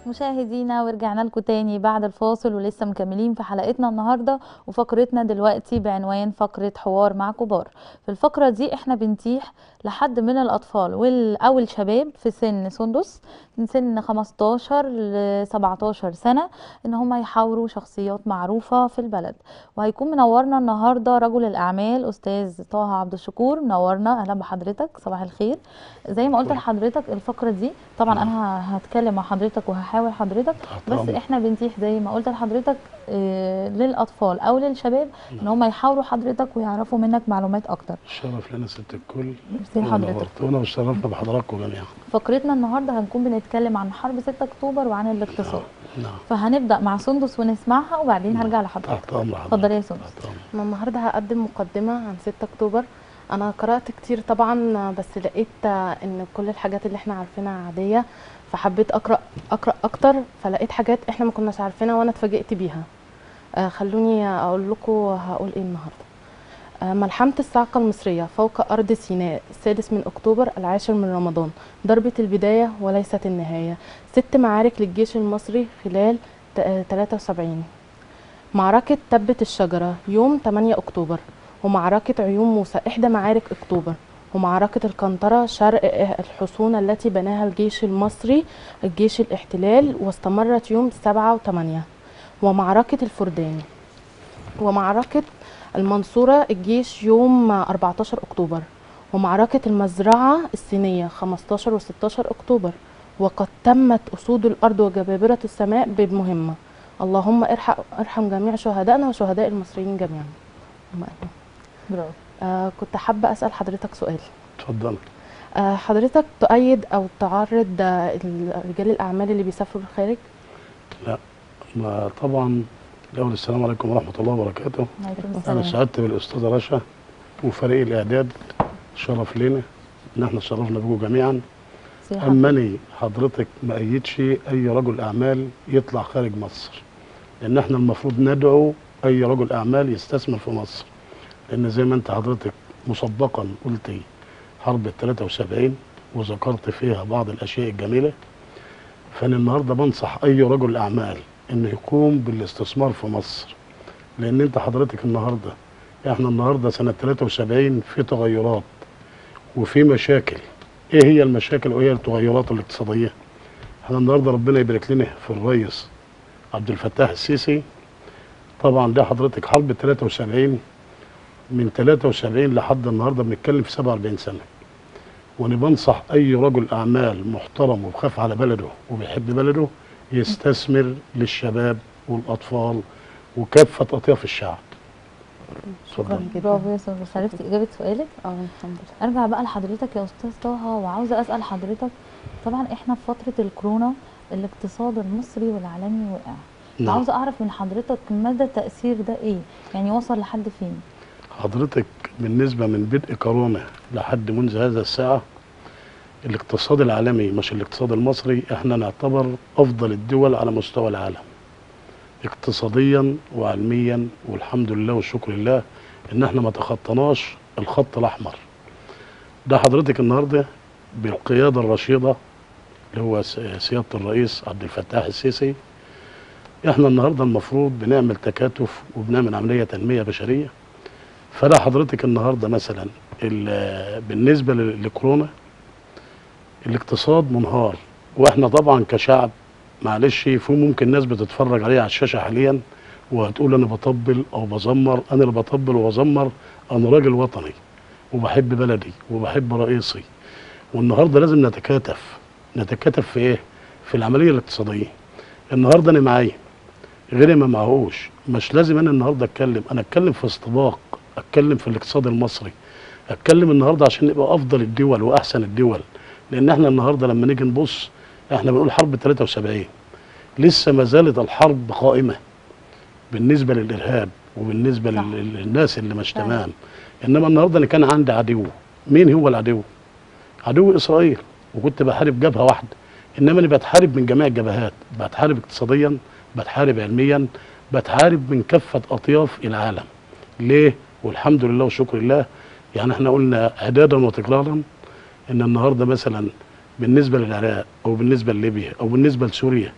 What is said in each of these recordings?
مشاهدينا ورجعنا لكم تاني بعد الفاصل ولسه مكملين في حلقتنا النهارده وفقرتنا دلوقتي بعنوان فقره حوار مع كبار في الفقره دي احنا بنتيح لحد من الاطفال وال او الشباب في سن سندس من سن 15 ل 17 سنه ان هم يحاوروا شخصيات معروفه في البلد وهيكون منورنا النهارده رجل الاعمال استاذ طه عبد الشكور منورنا اهلا بحضرتك صباح الخير زي ما قلت لحضرتك الفقره دي طبعا انا هتكلم مع حضرتك وهحاول حضرتك بس طبعاً. احنا بنتيح زي ما قلت لحضرتك آه، للاطفال او للشباب ان هم يحاوروا حضرتك ويعرفوا منك معلومات اكتر الشرف لنا ست الكل ميرسي لحضرتك ونورتونا وشرفنا بحضراتكم جميعا فقرتنا النهارده هنكون بنتكلم عن حرب 6 اكتوبر وعن الاقتصاد نعم فهنبدا مع سندس ونسمعها وبعدين هرجع لحضرتك تحت امر حضرتك اتفضلي يا سندس تحت امر أنا النهارده هقدم مقدمة عن 6 أكتوبر أنا قرأت كتير طبعا بس لقيت إن كل الحاجات اللي احنا عارفينها عادية فحبيت أقرأ أقرأ أكتر فلقيت حاجات احنا ما كناش عارفينها وأنا اتفاجئت بيها آه خلوني أقول لكم هقول إيه النهارده آه، ملحمة الصاعقة المصرية فوق أرض سيناء السادس من أكتوبر العاشر من رمضان ضربة البداية وليست النهاية ست معارك للجيش المصري خلال ت- آه، 73 معركة تبة الشجرة يوم 8 أكتوبر ومعركة عيون موسى إحدى معارك أكتوبر ومعركة القنطرة شرق الحصون التي بناها الجيش المصري الجيش الاحتلال واستمرت يوم 7 و8 ومعركة الفردان ومعركة المنصورة الجيش يوم 14 أكتوبر ومعركة المزرعة الصينية 15 و16 أكتوبر وقد تمت أسود الأرض وجبابرة السماء بالمهمة اللهم ارحم ارحم جميع شهدائنا وشهداء المصريين جميعا اللهم آمين. برافو آه كنت حابة أسأل حضرتك سؤال اتفضل آه حضرتك تؤيد أو تعرض آه، ال- رجال الأعمال اللي بيسافروا الخارج ما طبعا الاول السلام عليكم ورحمه الله وبركاته عليكم انا السلام سعدت بالاستاذه رشا وفريق الاعداد شرف لنا ان احنا شرفنا بيكم جميعا ميرسي لحضرتك. امني حضرتك ما ايدش اي رجل اعمال يطلع خارج مصر لان احنا المفروض ندعو اي رجل اعمال يستثمر في مصر لان زي ما انت حضرتك مسبقا قلتي حرب ال 73 وذكرت فيها بعض الاشياء الجميله فانا النهارده بنصح اي رجل اعمال انه يقوم بالاستثمار في مصر لان انت حضرتك النهارده احنا النهارده سنه 73 في تغيرات وفي مشاكل ايه هي المشاكل وايه التغيرات الاقتصاديه احنا النهارده ربنا يبارك لنا في الرئيس عبد الفتاح السيسي طبعا ده حضرتك حرب 73 من 73 لحد النهارده بنتكلم في 47 سنه وانا بنصح اي رجل اعمال محترم وبخاف على بلده وبيحب بلده يستثمر للشباب والاطفال وكافه اطياف الشعب شكرا جدا برافو يا سندس عرفتي اجابه سؤالك اه الحمد لله ارجع بقى لحضرتك يا استاذ طه وعاوزه اسال حضرتك طبعا احنا في فتره الكورونا الاقتصاد المصري والعالمي وقع نعم عاوزه اعرف من حضرتك مدى التاثير ده ايه يعني وصل لحد فين حضرتك بالنسبة من بدء كورونا لحد منذ هذا الساعة الاقتصاد العالمي مش الاقتصاد المصري احنا نعتبر أفضل الدول على مستوى العالم اقتصاديا وعلميا والحمد لله والشكر لله ان احنا ما تخطناش الخط الأحمر ده حضرتك النهاردة بالقيادة الرشيدة اللي هو س- سيادة الرئيس عبد الفتاح السيسي احنا النهاردة المفروض بنعمل تكاتف وبنعمل عملية تنمية بشرية فلا حضرتك النهارده مثلا ال- بالنسبه ل- لكورونا الاقتصاد منهار واحنا طبعا كشعب معلش في ممكن ناس بتتفرج عليه على الشاشه حاليا وهتقول انا بطبل او بزمر انا اللي بطبل وبزمر انا راجل وطني وبحب بلدي وبحب رئيسي والنهارده لازم نتكاتف نتكاتف في ايه؟ في العمليه الاقتصاديه النهارده انا معايا غيري ما معهوش مش لازم انا النهارده اتكلم انا اتكلم في استباق اتكلم في الاقتصاد المصري اتكلم النهارده عشان نبقى افضل الدول واحسن الدول لان احنا النهارده لما نيجي نبص احنا بنقول حرب 73 لسه ما زالت الحرب قائمه بالنسبه للارهاب وبالنسبه صح. لل- للناس اللي مش فعلا. تمام انما النهارده انا كان عندي عدو مين هو العدو عدو اسرائيل وكنت بحارب جبهه واحده انما انا بتحارب من جميع الجبهات بتحارب اقتصاديا بتحارب علميا بتحارب من كافه اطياف العالم ليه والحمد لله والشكر لله يعني احنا قلنا اعدادا وتكرارا ان النهارده مثلا بالنسبه للعراق او بالنسبه لليبيا او بالنسبه لسوريا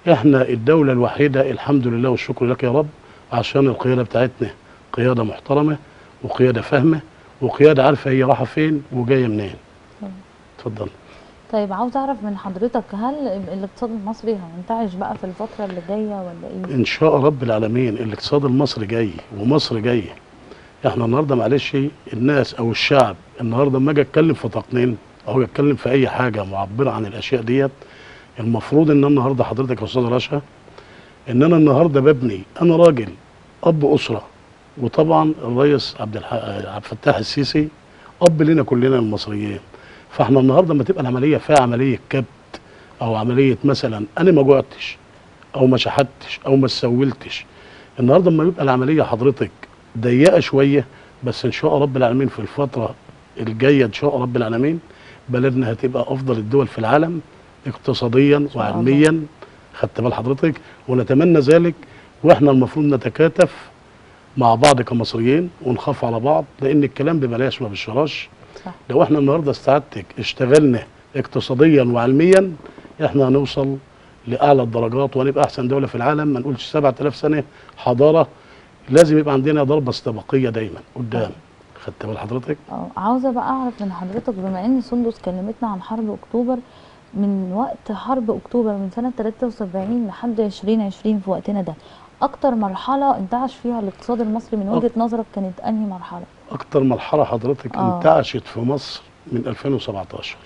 احنا الدوله الوحيده الحمد لله والشكر لك يا رب عشان القياده بتاعتنا قياده محترمه وقياده فاهمه وقياده عارفه هي رايحه فين وجايه منين طبعا. اتفضل طيب عاوز اعرف من حضرتك هل الاقتصاد المصري هينتعش بقى في الفتره اللي جايه ولا ايه ان شاء رب العالمين الاقتصاد المصري جاي ومصر جايه احنا النهارده معلش الناس او الشعب النهارده لما اجي اتكلم في تقنين او اتكلم في اي حاجه معبره عن الاشياء ديت المفروض ان أنا النهارده حضرتك يا استاذ رشا ان انا النهارده ببني انا راجل اب اسره وطبعا الرئيس عبد الح... عبد الفتاح السيسي اب لنا كلنا المصريين فاحنا النهارده لما تبقى العمليه فيها عمليه كبت او عمليه مثلا انا ما جوعتش او ما شحتش او ما سولتش النهارده لما يبقى العمليه حضرتك ضيقه شويه بس ان شاء رب العالمين في الفتره الجايه ان شاء رب العالمين بلدنا هتبقى افضل الدول في العالم اقتصاديا شاء الله. وعلميا خدت بال حضرتك ونتمنى ذلك واحنا المفروض نتكاتف مع بعض كمصريين ونخاف على بعض لان الكلام ببلاش ما بالشراش صح لو احنا النهارده استعدتك اشتغلنا اقتصاديا وعلميا احنا هنوصل لاعلى الدرجات وهنبقى احسن دوله في العالم ما نقولش 7000 سنه حضاره لازم يبقى عندنا ضربه استباقيه دايما قدام خدت بال حضرتك اه عاوزه بقى اعرف من حضرتك بما ان سندس كلمتنا عن حرب اكتوبر من وقت حرب اكتوبر من سنه 73 لحد 2020 في وقتنا ده اكتر مرحله انتعش فيها الاقتصاد المصري من وجهه نظرك كانت انهي مرحله اكتر مرحله حضرتك آه. انتعشت في مصر من 2017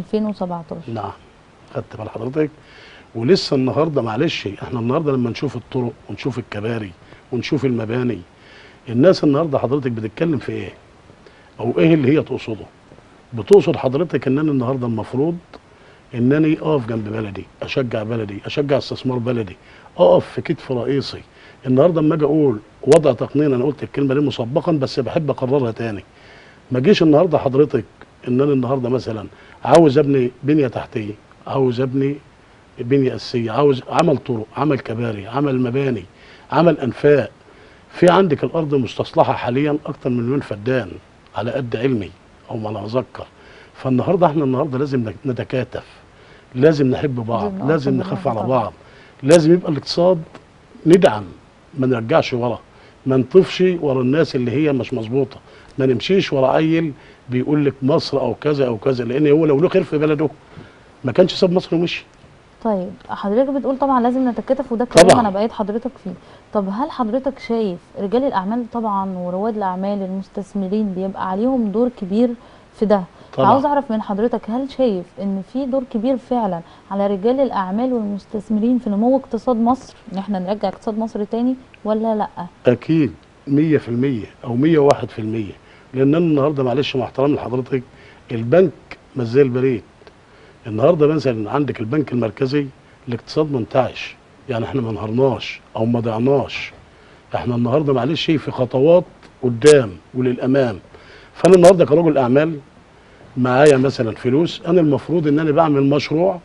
2017 نعم خدت بال حضرتك ولسه النهارده معلش احنا النهارده لما نشوف الطرق ونشوف الكباري ونشوف المباني الناس النهارده حضرتك بتتكلم في ايه او ايه اللي هي تقصده بتقصد حضرتك ان انا النهارده المفروض انني اقف جنب بلدي اشجع بلدي اشجع استثمار بلدي اقف في كتف رئيسي النهارده اما اجي اقول وضع تقنين انا قلت الكلمه دي مسبقا بس بحب اكررها تاني ما جيش النهارده حضرتك ان انا النهارده مثلا عاوز ابني بنيه تحتيه عاوز ابني بنيه اساسيه عاوز عمل طرق عمل كباري عمل مباني عمل انفاق في عندك الارض مستصلحه حاليا اكتر من مليون فدان على قد علمي او ما انا اذكر فالنهارده احنا النهارده لازم نتكاتف لازم نحب بعض لازم نقف لازم جنب نخاف بعض على طبعا. بعض لازم يبقى الاقتصاد ندعم ما نرجعش ورا ما نطفش ورا الناس اللي هي مش مظبوطه ما نمشيش ورا عيل بيقول لك مصر او كذا او كذا لان هو لو له خير في بلده ما كانش ساب مصر ومشي طيب حضرتك بتقول طبعا لازم نتكاتف وده كلام طبعا. انا بقيت حضرتك فيه طب هل حضرتك شايف رجال الاعمال طبعا ورواد الاعمال المستثمرين بيبقى عليهم دور كبير في ده طبعا. عاوز اعرف من حضرتك هل شايف ان في دور كبير فعلا على رجال الاعمال والمستثمرين في نمو اقتصاد مصر ان احنا نرجع اقتصاد مصر تاني ولا لا اكيد 100% او 101% لان انا النهارده معلش مع احترامي لحضرتك البنك مش زي البريد النهارده مثلا عندك البنك المركزي الاقتصاد منتعش يعني احنا ما انهارناش او ما ضعناش احنا النهارده معلش في خطوات قدام وللامام فانا النهارده كرجل اعمال معايا مثلا فلوس انا المفروض ان انا بعمل مشروع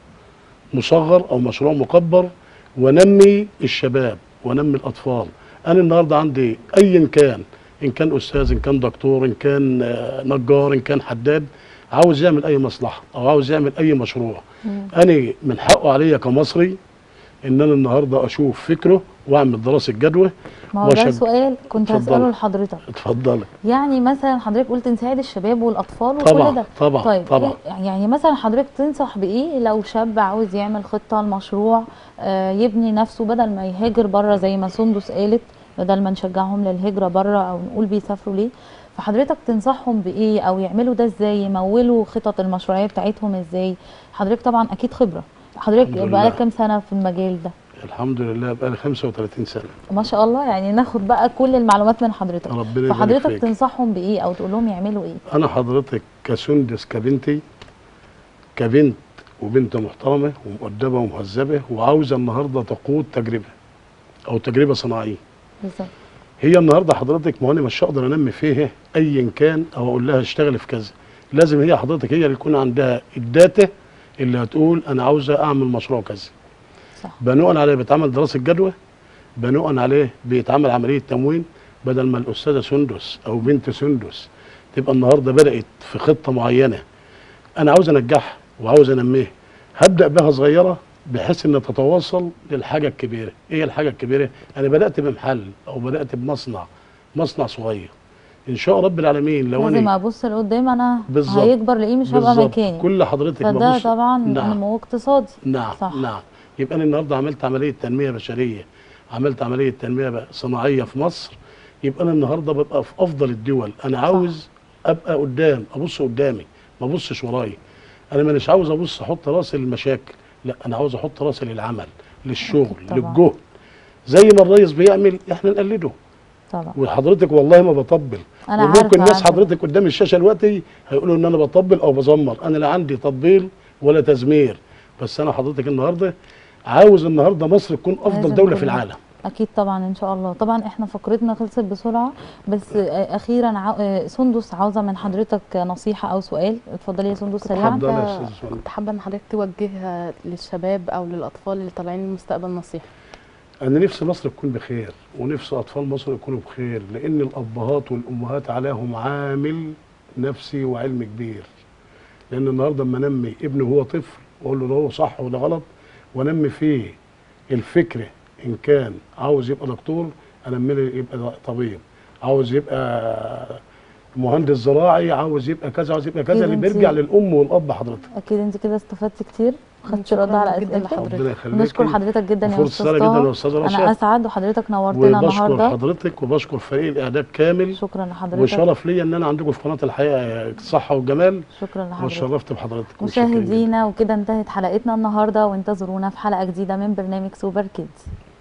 مصغر او مشروع مكبر ونمي الشباب ونمي الاطفال انا النهارده عندي ايا كان ان كان استاذ ان كان دكتور ان كان آه، نجار ان كان حداد عاوز يعمل اي مصلحه او عاوز يعمل اي مشروع انا من حقه عليا كمصري ان انا النهارده اشوف فكره واعمل دراسه جدوى ما هو ده وأشج- سؤال كنت اتفضلي. هسأله لحضرتك اتفضلي يعني مثلا حضرتك قلت نساعد الشباب والاطفال وكل طبعا ده طبعا طيب طبعا إيه- يعني مثلا حضرتك تنصح بايه لو شاب عاوز يعمل خطه لمشروع آه يبني نفسه بدل ما يهاجر بره زي ما سندس قالت بدل ما نشجعهم للهجره بره او نقول بيسافروا ليه فحضرتك تنصحهم بايه او يعملوا ده ازاي يمولوا خطط المشروعيه بتاعتهم ازاي حضرتك طبعا اكيد خبره حضرتك الحمد بقالك لله. كام سنه في المجال ده الحمد لله بقالي 35 سنه ما شاء الله يعني ناخد بقى كل المعلومات من حضرتك ربنا يبارك فحضرتك فيك. تنصحهم بايه او تقول لهم يعملوا ايه انا حضرتك كسندس كبنتي كبنت وبنت محترمه ومؤدبه ومهذبه وعاوزه النهارده تقود تجربه او تجربه صناعيه بالظبط هي النهارده حضرتك ما هو انا مش هقدر انمي فيها ايا كان او اقول لها اشتغلي في كذا لازم هي حضرتك هي اللي يكون عندها الداتا اللي هتقول انا عاوزه اعمل مشروع كذا صح بناء عليه بيتعمل دراسه جدوى بناء عليه بيتعمل عمليه تموين بدل ما الاستاذه سندس او بنت سندس تبقى النهارده بدات في خطه معينه انا عاوز انجحها وعاوز انميها هبدا بها صغيره بحيث ان تتواصل للحاجه الكبيره ايه الحاجه الكبيره انا بدات بمحل او بدات بمصنع مصنع صغير ان شاء رب العالمين لو لازم انا ابص لقدام انا بالظبط. هيكبر لايه مش هبقى بالظبط. مكاني كل حضرتك فده ببص طبعا نعم. نمو اقتصادي نعم صح. نعم يبقى انا النهارده عملت عمليه تنميه بشريه عملت عمليه تنميه ب- صناعيه في مصر يبقى انا النهارده ببقى في افضل الدول انا عاوز ابقى قدام ابص قدامي ما ابصش ورايا انا مش عاوز ابص احط راسي للمشاكل لا انا عاوز احط راسي للعمل للشغل أكيد طبعا. للجهد زي ما الريس بيعمل احنا نقلده طبعا وحضرتك والله ما بطبل انا وممكن عارفه ناس عارفة. حضرتك قدام الشاشه دلوقتي هيقولوا ان انا بطبل او بزمر انا لا عندي تطبيل ولا تزمير بس انا حضرتك النهارده عاوز النهارده مصر تكون افضل لازم دوله في كلنا. العالم اكيد طبعا ان شاء الله طبعا احنا فقرتنا خلصت بسرعه بس آه، اخيرا عاو... آه، سندس عاوزه من حضرتك نصيحه او سؤال اتفضلي يا سندس سريعا اتفضل. يا حابة- أستاذ سؤال. كنت حابه ان حضرتك توجه للشباب او للاطفال اللي طالعين المستقبل نصيحه انا نفسي مصر تكون بخير ونفسي اطفال مصر يكونوا بخير لان الابهات والامهات عليهم عامل نفسي وعلم كبير لان النهارده اما انمي ابني وهو طفل واقول له ده هو صح وده غلط وانمي فيه الفكر ان كان عاوز يبقى دكتور انمي له يبقى طبيب عاوز يبقى مهندس زراعي عاوز يبقى كذا عاوز يبقى كذا أكيد اللي أنت- بيرجع للام والاب حضرتك اكيد انت كده استفدتي كتير خدتي شكراً رد على جداً اسئلتك لحضرتك. ربنا يخليك نشكر حضرتك جدا يا فرصه استاذ سهله جدا يا طه استاذ انا رشا اسعد وحضرتك نورتنا وبشكر النهارده حضرتك وبشكر فريق الاعداد كامل شكرا لحضرتك وشرف ليا ان انا عندكم في قناه الحياه الصحه والجمال شكرا لحضرتك واتشرفت بحضرتك وشكراً جداً. مشاهدينا وكده انتهت حلقتنا النهارده وانتظرونا في حلقه جديده من برنامج سوبر كيدز